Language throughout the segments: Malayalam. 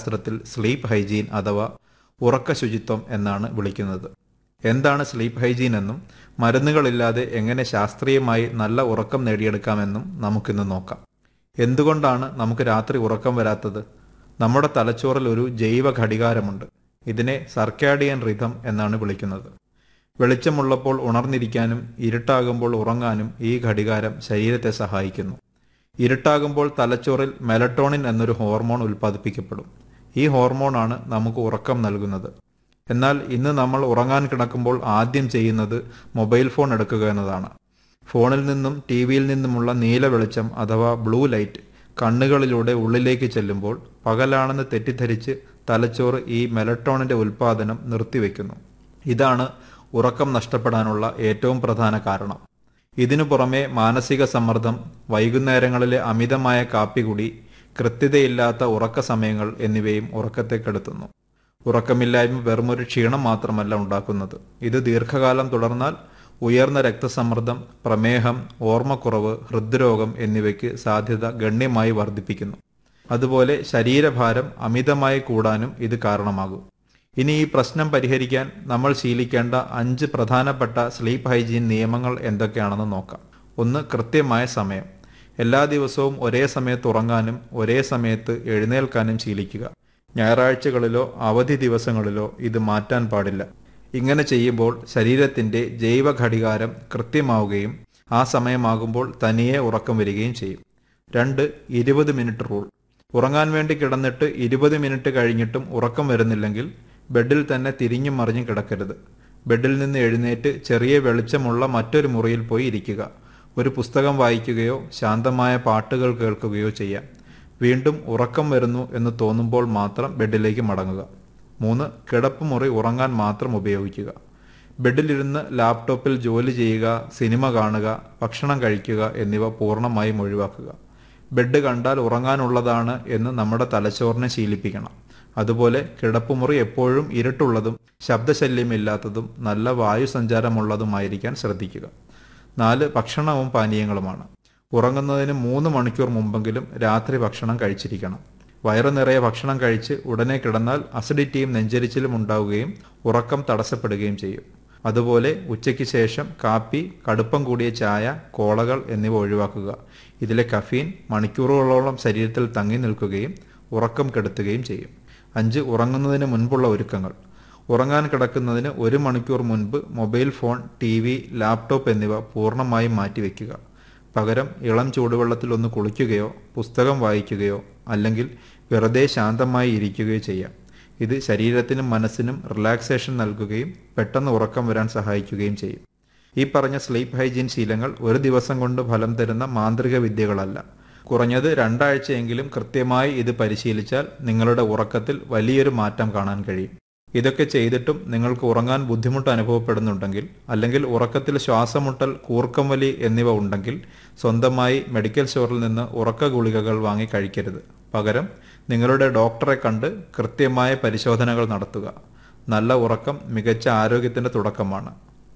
മനഃശാസ്ത്രത്തിൽ സ്ലീപ്പ് ഹൈജീൻ അഥവാ ഉറക്ക ശുചിത്വം എന്നാണ് വിളിക്കുന്നത് എന്താണ് സ്ലീപ്പ് ഹൈജീൻ എന്നും മരുന്നുകളില്ലാതെ എങ്ങനെ ശാസ്ത്രീയമായി നല്ല ഉറക്കം നേടിയെടുക്കാമെന്നും നമുക്കിന്ന് നോക്കാം എന്തുകൊണ്ടാണ് നമുക്ക് രാത്രി ഉറക്കം വരാത്തത് നമ്മുടെ തലച്ചോറിൽ ഒരു ജൈവ ഘടികാരമുണ്ട് ഇതിനെ സർക്കാഡിയൻ റിഥം എന്നാണ് വിളിക്കുന്നത് വെളിച്ചമുള്ളപ്പോൾ ഉണർന്നിരിക്കാനും ഇരുട്ടാകുമ്പോൾ ഉറങ്ങാനും ഈ ഘടികാരം ശരീരത്തെ സഹായിക്കുന്നു ഇരുട്ടാകുമ്പോൾ തലച്ചോറിൽ മെലട്ടോണിൻ എന്നൊരു ഹോർമോൺ ഉൽപ്പാദിപ്പിക്കപ്പെടും ഈ ഹോർമോണാണ് നമുക്ക് ഉറക്കം നൽകുന്നത് എന്നാൽ ഇന്ന് നമ്മൾ ഉറങ്ങാൻ കിടക്കുമ്പോൾ ആദ്യം ചെയ്യുന്നത് മൊബൈൽ ഫോൺ എടുക്കുക എന്നതാണ് ഫോണിൽ നിന്നും ടി വിയിൽ നിന്നുമുള്ള നീല വെളിച്ചം അഥവാ ബ്ലൂ ലൈറ്റ് കണ്ണുകളിലൂടെ ഉള്ളിലേക്ക് ചെല്ലുമ്പോൾ പകലാണെന്ന് തെറ്റിദ്ധരിച്ച് തലച്ചോറ് ഈ മെലട്ടോണിന്റെ ഉൽപ്പാദനം നിർത്തിവെക്കുന്നു ഇതാണ് ഉറക്കം നഷ്ടപ്പെടാനുള്ള ഏറ്റവും പ്രധാന കാരണം ഇതിനു പുറമെ മാനസിക സമ്മർദ്ദം വൈകുന്നേരങ്ങളിലെ അമിതമായ കാപ്പികുടി കൃത്യതയില്ലാത്ത ഉറക്ക സമയങ്ങൾ എന്നിവയും ഉറക്കത്തെ കെടുത്തുന്നു ഉറക്കമില്ലായ്മ വെറുമൊരു ക്ഷീണം മാത്രമല്ല ഉണ്ടാക്കുന്നത് ഇത് ദീർഘകാലം തുടർന്നാൽ ഉയർന്ന രക്തസമ്മർദ്ദം പ്രമേഹം ഓർമ്മക്കുറവ് ഹൃദ്രോഗം എന്നിവയ്ക്ക് സാധ്യത ഗണ്യമായി വർദ്ധിപ്പിക്കുന്നു അതുപോലെ ശരീരഭാരം അമിതമായി കൂടാനും ഇത് കാരണമാകും ഇനി ഈ പ്രശ്നം പരിഹരിക്കാൻ നമ്മൾ ശീലിക്കേണ്ട അഞ്ച് പ്രധാനപ്പെട്ട സ്ലീപ്പ് ഹൈജീൻ നിയമങ്ങൾ എന്തൊക്കെയാണെന്ന് നോക്കാം ഒന്ന് കൃത്യമായ സമയം എല്ലാ ദിവസവും ഒരേ സമയത്ത് ഉറങ്ങാനും ഒരേ സമയത്ത് എഴുന്നേൽക്കാനും ശീലിക്കുക ഞായറാഴ്ചകളിലോ അവധി ദിവസങ്ങളിലോ ഇത് മാറ്റാൻ പാടില്ല ഇങ്ങനെ ചെയ്യുമ്പോൾ ശരീരത്തിന്റെ ജൈവ ഘടികാരം കൃത്യമാവുകയും ആ സമയമാകുമ്പോൾ തനിയെ ഉറക്കം വരികയും ചെയ്യും രണ്ട് ഇരുപത് മിനിറ്റ് റൂൾ ഉറങ്ങാൻ വേണ്ടി കിടന്നിട്ട് ഇരുപത് മിനിറ്റ് കഴിഞ്ഞിട്ടും ഉറക്കം വരുന്നില്ലെങ്കിൽ ബെഡിൽ തന്നെ തിരിഞ്ഞും മറിഞ്ഞും കിടക്കരുത് ബെഡിൽ നിന്ന് എഴുന്നേറ്റ് ചെറിയ വെളിച്ചമുള്ള മറ്റൊരു മുറിയിൽ പോയി ഇരിക്കുക ഒരു പുസ്തകം വായിക്കുകയോ ശാന്തമായ പാട്ടുകൾ കേൾക്കുകയോ ചെയ്യാം വീണ്ടും ഉറക്കം വരുന്നു എന്ന് തോന്നുമ്പോൾ മാത്രം ബെഡിലേക്ക് മടങ്ങുക മൂന്ന് കിടപ്പുമുറി ഉറങ്ങാൻ മാത്രം ഉപയോഗിക്കുക ബെഡിലിരുന്ന് ലാപ്ടോപ്പിൽ ജോലി ചെയ്യുക സിനിമ കാണുക ഭക്ഷണം കഴിക്കുക എന്നിവ പൂർണ്ണമായും ഒഴിവാക്കുക ബെഡ് കണ്ടാൽ ഉറങ്ങാനുള്ളതാണ് എന്ന് നമ്മുടെ തലച്ചോറിനെ ശീലിപ്പിക്കണം അതുപോലെ കിടപ്പുമുറി എപ്പോഴും ഇരുട്ടുള്ളതും ശബ്ദശല്യമില്ലാത്തതും നല്ല വായു സഞ്ചാരമുള്ളതുമായിരിക്കാൻ ശ്രദ്ധിക്കുക നാല് ഭക്ഷണവും പാനീയങ്ങളുമാണ് ഉറങ്ങുന്നതിന് മൂന്ന് മണിക്കൂർ മുമ്പെങ്കിലും രാത്രി ഭക്ഷണം കഴിച്ചിരിക്കണം വയറു നിറയെ ഭക്ഷണം കഴിച്ച് ഉടനെ കിടന്നാൽ അസിഡിറ്റിയും നെഞ്ചരിച്ചിലും ഉണ്ടാവുകയും ഉറക്കം തടസ്സപ്പെടുകയും ചെയ്യും അതുപോലെ ഉച്ചയ്ക്ക് ശേഷം കാപ്പി കടുപ്പം കൂടിയ ചായ കോളകൾ എന്നിവ ഒഴിവാക്കുക ഇതിലെ കഫീൻ മണിക്കൂറുകളോളം ശരീരത്തിൽ തങ്ങി നിൽക്കുകയും ഉറക്കം കെടുത്തുകയും ചെയ്യും അഞ്ച് ഉറങ്ങുന്നതിന് മുൻപുള്ള ഒരുക്കങ്ങൾ ഉറങ്ങാൻ കിടക്കുന്നതിന് ഒരു മണിക്കൂർ മുൻപ് mobile phone T V laptop എന്നിവ പൂർണ്ണമായും മാറ്റിവെക്കുക പകരം ഇളം ചൂടുവെള്ളത്തിൽ ഒന്ന് കുളിക്കുകയോ പുസ്തകം വായിക്കുകയോ അല്ലെങ്കിൽ വെറുതെ ശാന്തമായി ഇരിക്കുകയോ ചെയ്യാം ഇത് ശരീരത്തിനും മനസ്സിനും റിലാക്സേഷൻ നൽകുകയും പെട്ടെന്ന് ഉറക്കം വരാൻ സഹായിക്കുകയും ചെയ്യും ഈ പറഞ്ഞ സ്ലീപ്പ് ഹൈജീൻ ശീലങ്ങൾ ഒരു ദിവസം കൊണ്ട് ഫലം തരുന്ന മാന്ത്രിക വിദ്യകളല്ല കുറഞ്ഞത് രണ്ടാഴ്ചയെങ്കിലും കൃത്യമായി ഇത് പരിശീലിച്ചാൽ നിങ്ങളുടെ ഉറക്കത്തിൽ വലിയൊരു മാറ്റം കാണാൻ കഴിയും ഇതൊക്കെ ചെയ്തിട്ടും നിങ്ങൾക്ക് ഉറങ്ങാൻ ബുദ്ധിമുട്ട് അനുഭവപ്പെടുന്നുണ്ടെങ്കിൽ അല്ലെങ്കിൽ ഉറക്കത്തിൽ ശ്വാസമുട്ടൽ കൂർക്കം വലി എന്നിവ ഉണ്ടെങ്കിൽ സ്വന്തമായി മെഡിക്കൽ സ്റ്റോറിൽ നിന്ന് ഉറക്ക ഗുളികകൾ വാങ്ങി കഴിക്കരുത് പകരം നിങ്ങളുടെ ഡോക്ടറെ കണ്ട് കൃത്യമായ പരിശോധനകൾ നടത്തുക നല്ല ഉറക്കം മികച്ച ആരോഗ്യത്തിന്റെ തുടക്കമാണ്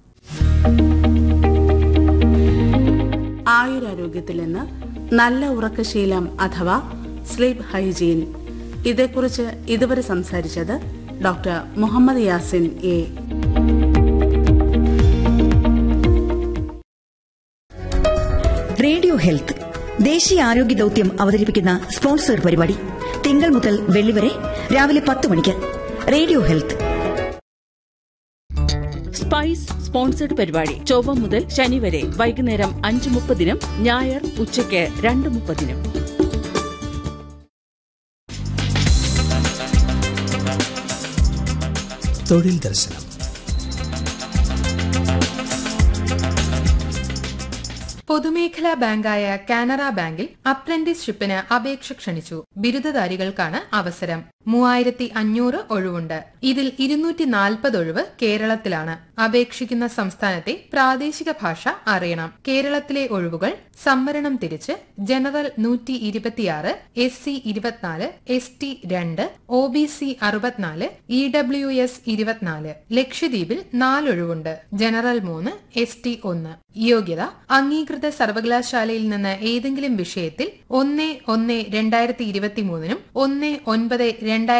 ആയുരാരോഗ്യത്തിൽ നിന്ന് നല്ല ഉറക്കശീലം അഥവാ സ്ലീപ്പ് ഹൈജീൻ ഇതേക്കുറിച്ച് ഇതുവരെ സംസാരിച്ചത് doctor Muhammad Yasin a radio health ദേശീയ ആരോഗ്യ ദൌത്യം അവതരിപ്പിക്കുന്ന സ്പോൺസർ പരിപാടി തിങ്കൾ മുതൽ വെള്ളി വരെ രാവിലെ പത്ത് മണിക്ക് റേഡിയോ ഹെൽത്ത് സ്പൈസ് സ്പോൺസർഡ് പരിപാടി ചൊവ്വ മുതൽ ശനി വരെ വൈകുന്നേരം അഞ്ച് മുപ്പതിനും ഞായർ ഉച്ചയ്ക്ക് രണ്ട് മുപ്പതിനും തൊഴിൽ ദർശനം പൊതുമേഖലാ ബാങ്കായ കാനറ ബാങ്കിൽ അപ്രന്റീസ്ഷിപ്പിന് അപേക്ഷ ക്ഷണിച്ചു ബിരുദധാരികൾക്കാണ് അവസരം മൂവായിരത്തി അഞ്ഞൂറ് ഒഴിവുണ്ട് ഇതിൽ ഇരുന്നൂറ്റി നാൽപ്പത് ഒഴിവ് കേരളത്തിലാണ് അപേക്ഷിക്കുന്ന സംസ്ഥാനത്തെ പ്രാദേശിക ഭാഷ അറിയണം കേരളത്തിലെ ഒഴിവുകൾ സംവരണം തിരിച്ച് ജനറൽ നൂറ്റി ഇരുപത്തിയാറ് എസ് സി ഇരുപത്തിനാല് എസ് ടി രണ്ട് ഒ ബി സി അറുപത്തിനാല് ഇ ഡബ്ല്യു എസ് ഇരുപത്തിനാല് ലക്ഷദ്വീപിൽ നാലൊഴിവുണ്ട് ജനറൽ മൂന്ന് എസ് ടി ഒന്ന് യോഗ്യത അംഗീകൃത സർവകലാശാലയിൽ നിന്ന് ഏതെങ്കിലും വിഷയത്തിൽ ഒന്ന് ഒന്ന് രണ്ടായിരത്തി ഇരുപത്തി മൂന്നിനും ഒന്ന് ഒൻപത് രണ്ടായിരത്തി